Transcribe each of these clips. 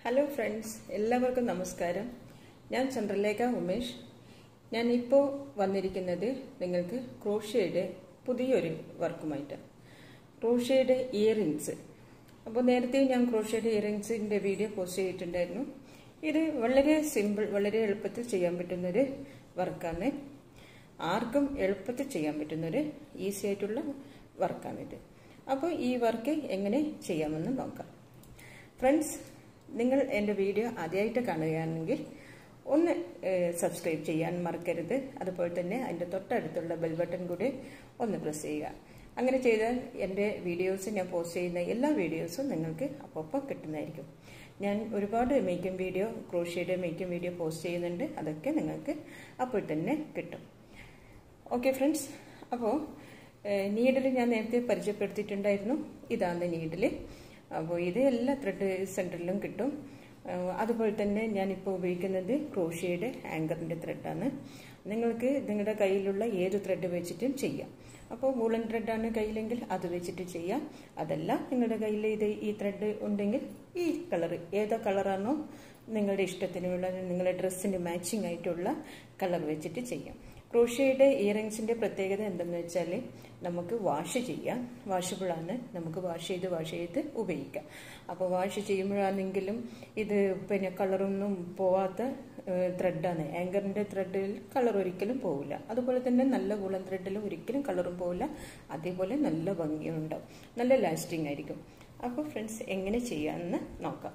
hello friends എല്ലാവർക്കും നമസ്കാരം ഞാൻ ചന്ദ്രലേഖ ഉമേഷ് ഞാൻ ഇപ്പോൾ വന്നിരിക്കുന്നത് നിങ്ങൾക്ക് ക്രോഷ്യയുടെ പുതിയൊരു വർക്കുമായിട്ട് ക്രോഷ്യയുടെ ഇയറിങ്സ് അപ്പോൾ നേരത്തെ ഞാൻ ക്രോഷ്യയുടെ ഇയറിങ്സിൻ്റെ വീഡിയോ പോസ്റ്റ് ചെയ്തിട്ടുണ്ടായിരുന്നു ഇത് വളരെ സിമ്പിൾ വളരെ എളുപ്പത്തിൽ ചെയ്യാൻ പറ്റുന്നൊരു വർക്കാണ് ആർക്കും എളുപ്പത്തിൽ ചെയ്യാൻ പറ്റുന്നൊരു ഈസി ആയിട്ടുള്ള വർക്കാണിത് അപ്പോൾ ഈ വർക്ക് എങ്ങനെ ചെയ്യാമെന്ന് നോക്കാം ഫ്രണ്ട്സ് നിങ്ങൾ എൻ്റെ വീഡിയോ ആദ്യമായിട്ട് കാണുകയാണെങ്കിൽ ഒന്ന് സബ്സ്ക്രൈബ് ചെയ്യാൻ മറക്കരുത് അതുപോലെ തന്നെ അതിൻ്റെ തൊട്ടടുത്തുള്ള ബെൽ ബട്ടൺ കൂടി ഒന്ന് പ്രസ് ചെയ്യുക അങ്ങനെ ചെയ്താൽ എൻ്റെ വീഡിയോസ് ഞാൻ പോസ്റ്റ് ചെയ്യുന്ന എല്ലാ വീഡിയോസും നിങ്ങൾക്ക് അപ്പോൾ കിട്ടുന്നതായിരിക്കും ഞാൻ ഒരുപാട് മേക്കിംഗ് വീഡിയോ ക്രോഷ്യയുടെ മേക്കിംഗ് വീഡിയോ പോസ്റ്റ് ചെയ്യുന്നുണ്ട് അതൊക്കെ നിങ്ങൾക്ക് അപ്പോൾ തന്നെ കിട്ടും ഓക്കെ ഫ്രണ്ട്സ് അപ്പോൾ നീഡിൽ ഞാൻ നേരത്തെ പരിചയപ്പെടുത്തിയിട്ടുണ്ടായിരുന്നു ഇതാണ് നീഡിൽ അപ്പോൾ ഇത് എല്ലാ ത്രെഡ് സെൻറ്ററിലും കിട്ടും അതുപോലെ തന്നെ ഞാനിപ്പോൾ ഉപയോഗിക്കുന്നത് ക്രോഷ്യയുടെ ആങ്കറിൻ്റെ ത്രെഡാണ് നിങ്ങൾക്ക് നിങ്ങളുടെ കയ്യിലുള്ള ഏത് ത്രെഡ് വെച്ചിട്ടും ചെയ്യാം അപ്പോൾ വൂളൻ ത്രെഡാണ് കയ്യിലെങ്കിൽ അത് വെച്ചിട്ട് ചെയ്യാം അതല്ല നിങ്ങളുടെ കയ്യിൽ ഇത് ഈ ത്രെഡ് ഉണ്ടെങ്കിൽ ഈ കളർ ഏതാ കളറാണോ നിങ്ങളുടെ ഇഷ്ടത്തിനുള്ള നിങ്ങളുടെ ഡ്രസ്സിന് മാച്ചിങ് ആയിട്ടുള്ള കളർ വെച്ചിട്ട് ചെയ്യാം ക്രോഷ്യയുടെ ഇയറിങ്സിൻ്റെ പ്രത്യേകത എന്തെന്ന് വെച്ചാൽ നമുക്ക് വാഷ് ചെയ്യാം വാഷബിളാണ് നമുക്ക് വാഷ് ചെയ്ത് വാഷ് ചെയ്ത് ഉപയോഗിക്കാം അപ്പോൾ വാഷ് ചെയ്യുമ്പോഴാണെങ്കിലും ഇത് പിന്നെ കളറൊന്നും പോവാത്ത ത്രെഡാണ് ആങ്കറിൻ്റെ ത്രെഡിൽ കളർ ഒരിക്കലും പോവില്ല അതുപോലെ തന്നെ നല്ല വൂളൻ ത്രെഡിൽ ഒരിക്കലും കളറും പോവില്ല അതേപോലെ നല്ല ഭംഗിയുണ്ടാവും നല്ല ലാസ്റ്റിംഗ് ആയിരിക്കും അപ്പോൾ ഫ്രണ്ട്സ് എങ്ങനെ ചെയ്യാമെന്ന് നോക്കാം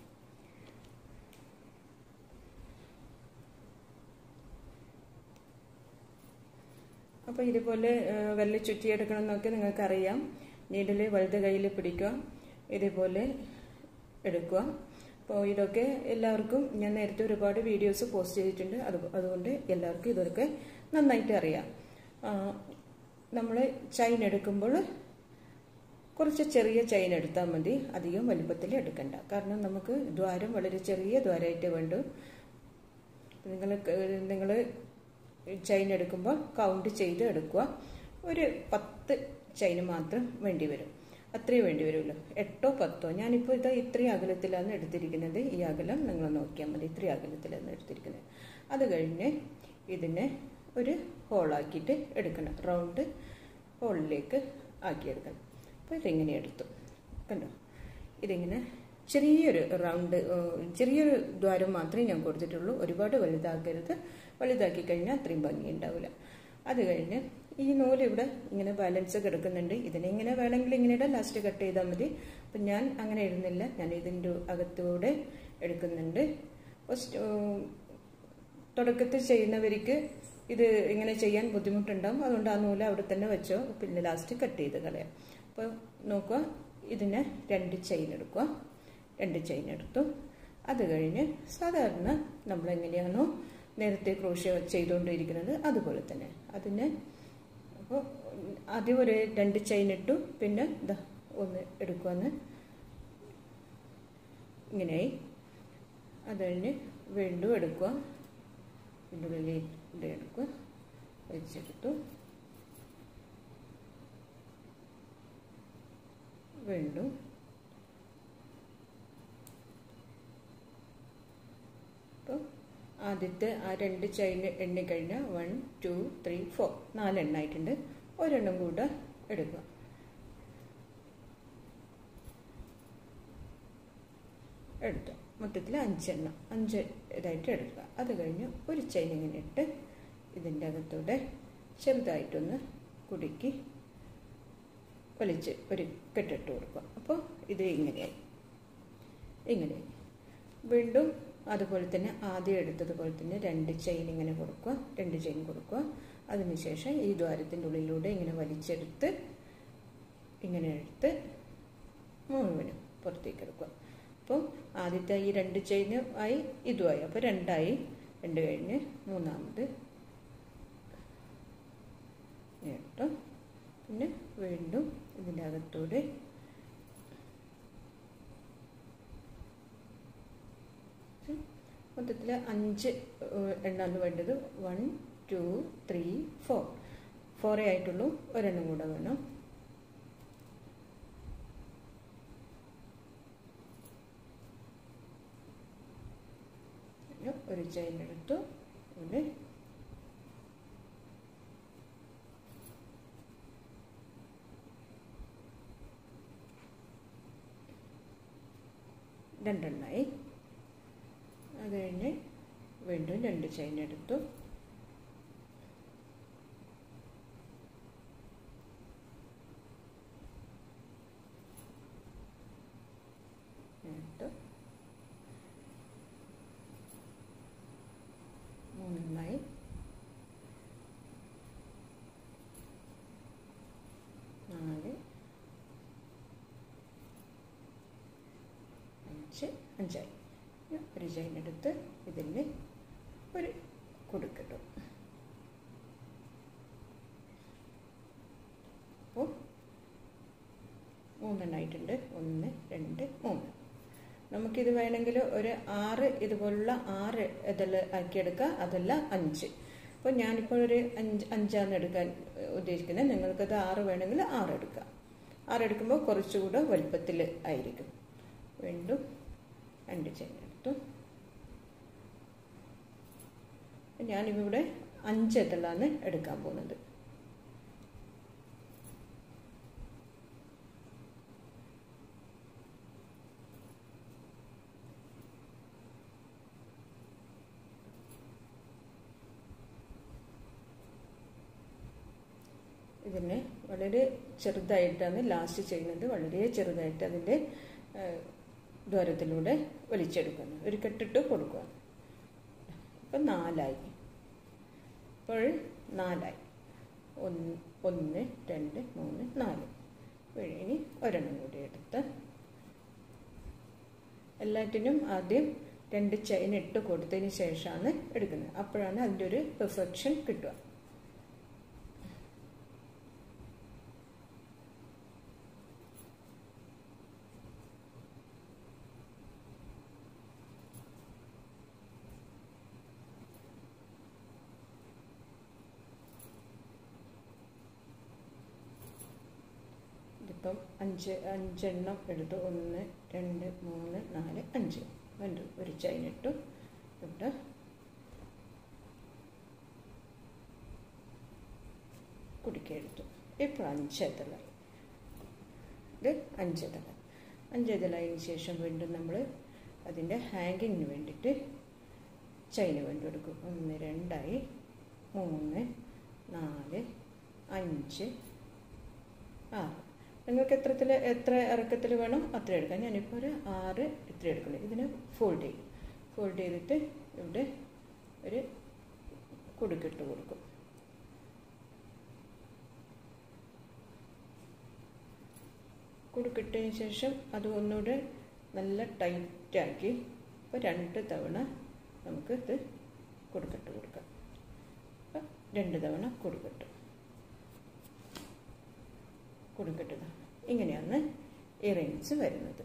അപ്പോൾ ഇതുപോലെ വെല്ല ചുറ്റിയെടുക്കണം എന്നൊക്കെ നിങ്ങൾക്കറിയാം നീഡിൽ വലുത് കയ്യിൽ പിടിക്കുക ഇതുപോലെ എടുക്കുക അപ്പോൾ ഇതൊക്കെ എല്ലാവർക്കും ഞാൻ നേരത്തെ ഒരുപാട് വീഡിയോസ് പോസ്റ്റ് ചെയ്തിട്ടുണ്ട് അത് അതുകൊണ്ട് എല്ലാവർക്കും ഇതൊക്കെ നന്നായിട്ട് അറിയാം നമ്മൾ ചൈൻ എടുക്കുമ്പോൾ കുറച്ച് ചെറിയ ചൈൻ എടുത്താൽ മതി അധികം വലുപ്പത്തിൽ എടുക്കണ്ട കാരണം നമുക്ക് ദ്വാരം വളരെ ചെറിയ ദ്വാരമായിട്ട് വേണ്ടു നിങ്ങൾ നിങ്ങൾ ചൈൻ എടുക്കുമ്പോൾ കൗണ്ട് ചെയ്ത് എടുക്കുക ഒരു പത്ത് ചൈൻ മാത്രം വേണ്ടി വരും അത്രയും വേണ്ടി വരുമല്ലോ എട്ടോ പത്തോ ഞാനിപ്പോൾ ഇതാ ഇത്രയും അകലത്തിലാണ് എടുത്തിരിക്കുന്നത് ഈ അകലം നിങ്ങൾ നോക്കിയാൽ മതി ഇത്രയും അകലത്തിലാണ് എടുത്തിരിക്കുന്നത് അത് കഴിഞ്ഞ് ഇതിനെ ഒരു ഹോളാക്കിയിട്ട് എടുക്കണം റൗണ്ട് ഹോളിലേക്ക് ആക്കിയെടുക്കണം അപ്പോൾ ഇതിങ്ങനെ എടുത്തു കണ്ടോ ഇതിങ്ങനെ ചെറിയൊരു റൗണ്ട് ചെറിയൊരു ദ്വാരം മാത്രമേ ഞാൻ കൊടുത്തിട്ടുള്ളൂ ഒരുപാട് വലുതാക്കരുത് വലുതാക്കി കഴിഞ്ഞാൽ അത്രയും ഭംഗി ഉണ്ടാവില്ല അത് കഴിഞ്ഞ് ഈ നൂല് ഇവിടെ ഇങ്ങനെ ബാലൻസ് കിടക്കുന്നുണ്ട് ഇതിനെ ഇങ്ങനെ വേണമെങ്കിൽ ഇങ്ങനെ ഇടാം ലാസ്റ്റ് കട്ട് ചെയ്താൽ മതി അപ്പം ഞാൻ അങ്ങനെ ഇടുന്നില്ല ഞാൻ ഇതിൻ്റെ അകത്തൂടെ എടുക്കുന്നുണ്ട് തുടക്കത്തിൽ ചെയ്യുന്നവർക്ക് ഇത് ഇങ്ങനെ ചെയ്യാൻ ബുദ്ധിമുട്ടുണ്ടാകും അതുകൊണ്ട് ആ നൂല് അവിടെ തന്നെ വെച്ചോ പിന്നെ ലാസ്റ്റ് കട്ട് ചെയ്ത് കളയാം അപ്പോൾ നോക്കുക ഇതിനെ രണ്ട് ചെയിൻ എടുക്കുക രണ്ട് ചെയിൻ എടുത്തു അത് കഴിഞ്ഞ് സാധാരണ നമ്മൾ എങ്ങനെയാണോ നേരത്തെ ക്രോഷ്യ ചെയ്തുകൊണ്ടിരിക്കുന്നത് അതുപോലെ തന്നെ അതിന് അപ്പോൾ ആദ്യം ഒരു രണ്ട് ചെയിൻ ഇട്ടു പിന്നെ ഇതാ ഒന്ന് എടുക്കുമെന്ന് ഇങ്ങനെയായി അത് കഴിഞ്ഞ് വീണ്ടും എടുക്കുക ഇതിൻ്റെ ഉള്ളിൽ ഇത് എടുക്കുക വലിച്ചെടുത്തു വീണ്ടും അപ്പോൾ ആദ്യത്തെ ആ രണ്ട് ചൈന എണ്ണി കഴിഞ്ഞാൽ വൺ ടു ത്രീ ഫോർ നാലെണ്ണ ആയിട്ടുണ്ട് ഒരെണ്ണം കൂടെ എടുക്കുക എടുത്തു മൊത്തത്തിൽ അഞ്ചെണ്ണ അഞ്ച് ഇതായിട്ട് എടുക്കുക അത് കഴിഞ്ഞ് ഒരു ചൈന ഇങ്ങനെ ഇട്ട് ഇതിൻ്റെ അകത്തൂടെ ചെറുതായിട്ടൊന്ന് കുടുക്കി വലിച്ച് ഒരു കെട്ടിട്ട് കൊടുക്കുക അപ്പോൾ ഇത് ഇങ്ങനെയായി ഇങ്ങനെയായി വീണ്ടും അതുപോലെ തന്നെ ആദ്യം എടുത്തതുപോലെ തന്നെ രണ്ട് ചെയിൻ ഇങ്ങനെ കൊടുക്കുക രണ്ട് ചെയിൻ കൊടുക്കുക അതിനുശേഷം ഈ ദ്വാരത്തിൻ്റെ ഉള്ളിലൂടെ ഇങ്ങനെ വലിച്ചെടുത്ത് ഇങ്ങനെ എടുത്ത് മുഴുവനും പുറത്തേക്ക് എടുക്കുക അപ്പോൾ ആദ്യത്തെ ഈ രണ്ട് ചെയിന് ആയി ഇതുമായി അപ്പോൾ രണ്ടായി രണ്ട് കഴിഞ്ഞ് മൂന്നാമത് കേട്ടോ പിന്നെ വീണ്ടും ഇതിൻ്റെ അകത്തൂടെ മൊത്തത്തിൽ അഞ്ച് എണ്ണാണ് വേണ്ടത് വൺ ടു ത്രീ ഫോർ ഫോറേ ആയിട്ടുള്ളൂ ഒരെണ്ണം കൂടെ വേണം ഒരു ചെയിൻ എടുത്തു ഇവിടെ രണ്ടെണ്ണമായി അത് കഴിഞ്ഞ് വീണ്ടും രണ്ട് ചെയിൻ എടുത്തു എടുത്തു മൂന്നെണ്ണമായി നാല് അഞ്ച് അഞ്ചായി ഒരു ചെയിൻ എടുത്ത് ഇതിൽ ഒരു കൊടുക്കട്ടു അപ്പോൾ മൂന്നെണ്ണമായിട്ടുണ്ട് ഒന്ന് രണ്ട് മൂന്ന് നമുക്കിത് വേണമെങ്കിൽ ഒരു ആറ് ഇതുപോലുള്ള ആറ് ഇതിൽ ആക്കിയെടുക്കാം അതല്ല അഞ്ച് അപ്പോൾ ഞാനിപ്പോൾ ഒരു അഞ്ച് അഞ്ചാണ് എടുക്കാൻ ഉദ്ദേശിക്കുന്നത് നിങ്ങൾക്കത് ആറ് വേണമെങ്കിൽ ആറ് എടുക്കാം ആറ് എടുക്കുമ്പോൾ കുറച്ചുകൂടെ വലുപ്പത്തിൽ ആയിരിക്കും വീണ്ടും രണ്ട് ചെയിൻ എടുത്തു ഞാനിവിടെ അഞ്ച് ഇതിലാണ് എടുക്കാൻ പോകുന്നത് ഇതിനെ വളരെ ചെറുതായിട്ടാണ് ലാസ്റ്റ് ചെയ്യുന്നത് വളരെ ചെറുതായിട്ട് അതിൻ്റെ ദ്വാരത്തിലൂടെ വലിച്ചെടുക്കുന്നു ഒരു കെട്ടിട്ട് കൊടുക്കുക ഇപ്പം നാലായി ഇപ്പോൾ നാലായി ഒന്ന് ഒന്ന് രണ്ട് മൂന്ന് നാല് ഇനി ഒരെണ്ണം കൂടി എടുത്ത് എല്ലാറ്റിനും ആദ്യം രണ്ട് ചെയിൻ ഇട്ട് കൊടുത്തതിന് ശേഷമാണ് എടുക്കുന്നത് അപ്പോഴാണ് അതിൻ്റെ ഒരു പെർഫെക്ഷൻ കിട്ടുക ഇതിപ്പം അഞ്ച് അഞ്ചെണ്ണം എടുത്തു ഒന്ന് രണ്ട് മൂന്ന് നാല് അഞ്ച് വീണ്ടും ഒരു ചെയിൻ ഇട്ടു ഇവിടെ കുടുക്കിയെടുത്തു ഇപ്പോൾ അഞ്ചെതളായി ഇത് അഞ്ചെതള അഞ്ചെതളായതിനു ശേഷം വീണ്ടും നമ്മൾ അതിൻ്റെ ഹാങ്കിങ്ങിന് വേണ്ടിയിട്ട് ചെയിന് വേണ്ടി എടുക്കും ഒന്ന് രണ്ടായി മൂന്ന് നാല് അഞ്ച് ആറ് നിങ്ങൾക്ക് എത്രത്തിൽ എത്ര ഇറക്കത്തിൽ വേണം അത്ര എടുക്കാം ഞാനിപ്പോൾ ഒരു ആറ് ഇത്ര എടുക്കണം ഇതിന് ഫോൾഡ് ചെയ്യും ഫോൾഡ് ചെയ്തിട്ട് ഇവിടെ ഒരു കുടുക്കിട്ട് കൊടുക്കും കുടുക്കിട്ടതിന് ശേഷം അത് ഒന്നുകൂടെ നല്ല ടൈറ്റാക്കി ഇപ്പോൾ രണ്ട് തവണ നമുക്ക് ഇത് കൊടുക്കിട്ട് കൊടുക്കാം അപ്പം രണ്ട് തവണ കൊടുക്കിട്ട് കൊടുക്കട്ടത് ഇങ്ങനെയാണ് ഇയറിങ്സ് വരുന്നത്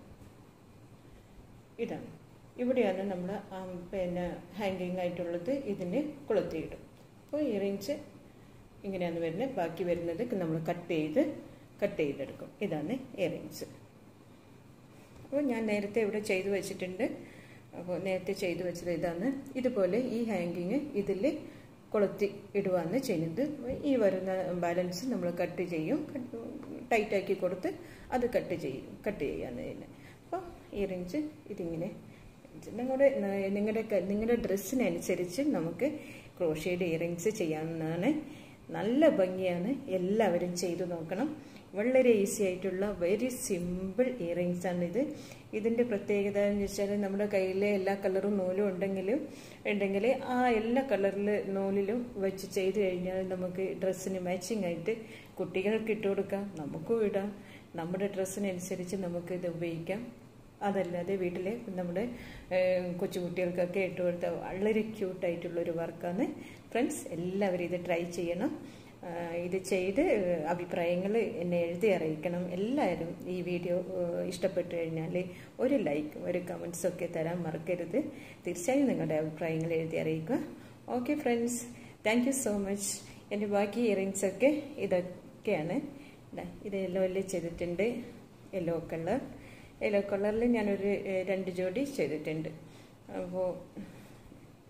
ഇതാണ് ഇവിടെയാണ് നമ്മൾ പിന്നെ ഹാങ്കിങ് ആയിട്ടുള്ളത് ഇതിന് കൊളുത്തിയിടും അപ്പോൾ ഇയറിങ്സ് ഇങ്ങനെയാണ് വരുന്നത് ബാക്കി വരുന്നത് നമ്മൾ കട്ട് ചെയ്ത് കട്ട് ചെയ്തെടുക്കും ഇതാണ് ഇയറിങ്സ് അപ്പോൾ ഞാൻ നേരത്തെ ഇവിടെ ചെയ്തു വെച്ചിട്ടുണ്ട് അപ്പോൾ നേരത്തെ ചെയ്തു വെച്ചത് ഇതാണ് ഇതുപോലെ ഈ ഹാങ്കിങ് ഇതിൽ കൊളുത്തി ഇടുകയാണ് ചെയ്യുന്നത് ഈ വരുന്ന ബാലൻസ് നമ്മൾ കട്ട് ചെയ്യും ടൈറ്റാക്കി കൊടുത്ത് അത് കട്ട് ചെയ്യും കട്ട് ചെയ്യാന്ന് ചെയ്യുന്നത് അപ്പോൾ ഇയറിങ്സ് ഇതിങ്ങനെ നിങ്ങളുടെ നിങ്ങളുടെ നിങ്ങളുടെ ഡ്രസ്സിനനുസരിച്ച് നമുക്ക് ക്രോഷയുടെ ഇയറിങ്സ് ചെയ്യാവുന്നതാണ് നല്ല ഭംഗിയാണ് എല്ലാവരും ചെയ്തു നോക്കണം വളരെ ഈസി ആയിട്ടുള്ള വെരി സിമ്പിൾ ഇയറിങ്സ് ആണ് ഇത് ഇതിൻ്റെ പ്രത്യേകത എന്ന് വെച്ചാൽ നമ്മുടെ കയ്യിലെ എല്ലാ കളറും നൂലും ഉണ്ടെങ്കിലും ഉണ്ടെങ്കിൽ ആ എല്ലാ കളറിൽ നൂലിലും വെച്ച് ചെയ്ത് കഴിഞ്ഞാൽ നമുക്ക് ഡ്രസ്സിന് മാച്ചിങ് ആയിട്ട് കുട്ടികൾക്ക് ഇട്ട് കൊടുക്കാം നമുക്കും ഇടാം നമ്മുടെ ഡ്രസ്സിനനുസരിച്ച് നമുക്ക് ഇത് ഉപയോഗിക്കാം അതല്ലാതെ വീട്ടിലെ നമ്മുടെ കൊച്ചുകുട്ടികൾക്കൊക്കെ ഇട്ട് കൊടുത്ത വളരെ ക്യൂട്ടായിട്ടുള്ളൊരു വർക്കാണ് ഫ്രണ്ട്സ് എല്ലാവരും ഇത് ട്രൈ ചെയ്യണം ഇത് ചെയ്ത് അഭിപ്രായങ്ങൾ എന്നെ എഴുതി അറിയിക്കണം എല്ലാവരും ഈ വീഡിയോ ഇഷ്ടപ്പെട്ടു കഴിഞ്ഞാൽ ഒരു ലൈക്ക് ഒരു കമൻസ് ഒക്കെ തരാൻ മറക്കരുത് തീർച്ചയായും നിങ്ങളുടെ അഭിപ്രായങ്ങൾ എഴുതി അറിയിക്കുക okay friends thank you so much എൻ്റെ ബാക്കി ഇയറിങ്സ് ഒക്കെ ഇതൊക്കെയാണ് ഇത് യെല്ലോയിൽ ചെയ്തിട്ടുണ്ട് യെല്ലോ കളർ യെല്ലോ കളറിൽ ഞാനൊരു രണ്ട് ജോഡി ചെയ്തിട്ടുണ്ട് അപ്പോൾ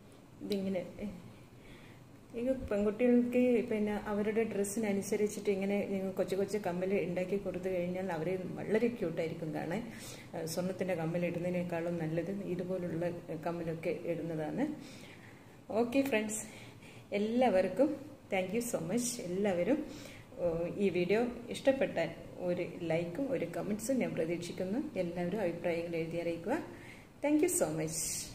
ഇതിങ്ങനെ ഇത് പെൺകുട്ടികൾക്ക് പിന്നെ അവരുടെ ഡ്രസ്സിനനുസരിച്ചിട്ട് ഇങ്ങനെ നിങ്ങൾ കൊച്ചു കൊച്ചു കമ്മൽ ഉണ്ടാക്കി കൊടുത്തു കഴിഞ്ഞാൽ അവർ വളരെ ക്യൂട്ടായിരിക്കും കാണാൻ സ്വർണത്തിൻ്റെ കമ്മൽ ഇടുന്നതിനേക്കാളും നല്ലത് ഇതുപോലുള്ള കമ്മലൊക്കെ ഇടുന്നതാണ് ഓക്കെ ഫ്രണ്ട്സ് എല്ലാവർക്കും താങ്ക് യു സോ മച്ച് എല്ലാവരും ഈ വീഡിയോ ഇഷ്ടപ്പെട്ട ഒരു ലൈക്കും ഒരു കമൻസും ഞാൻ പ്രതീക്ഷിക്കുന്നു എല്ലാവരും അഭിപ്രായങ്ങൾ എഴുതി അറിയിക്കുക താങ്ക് യു സോ മച്ച്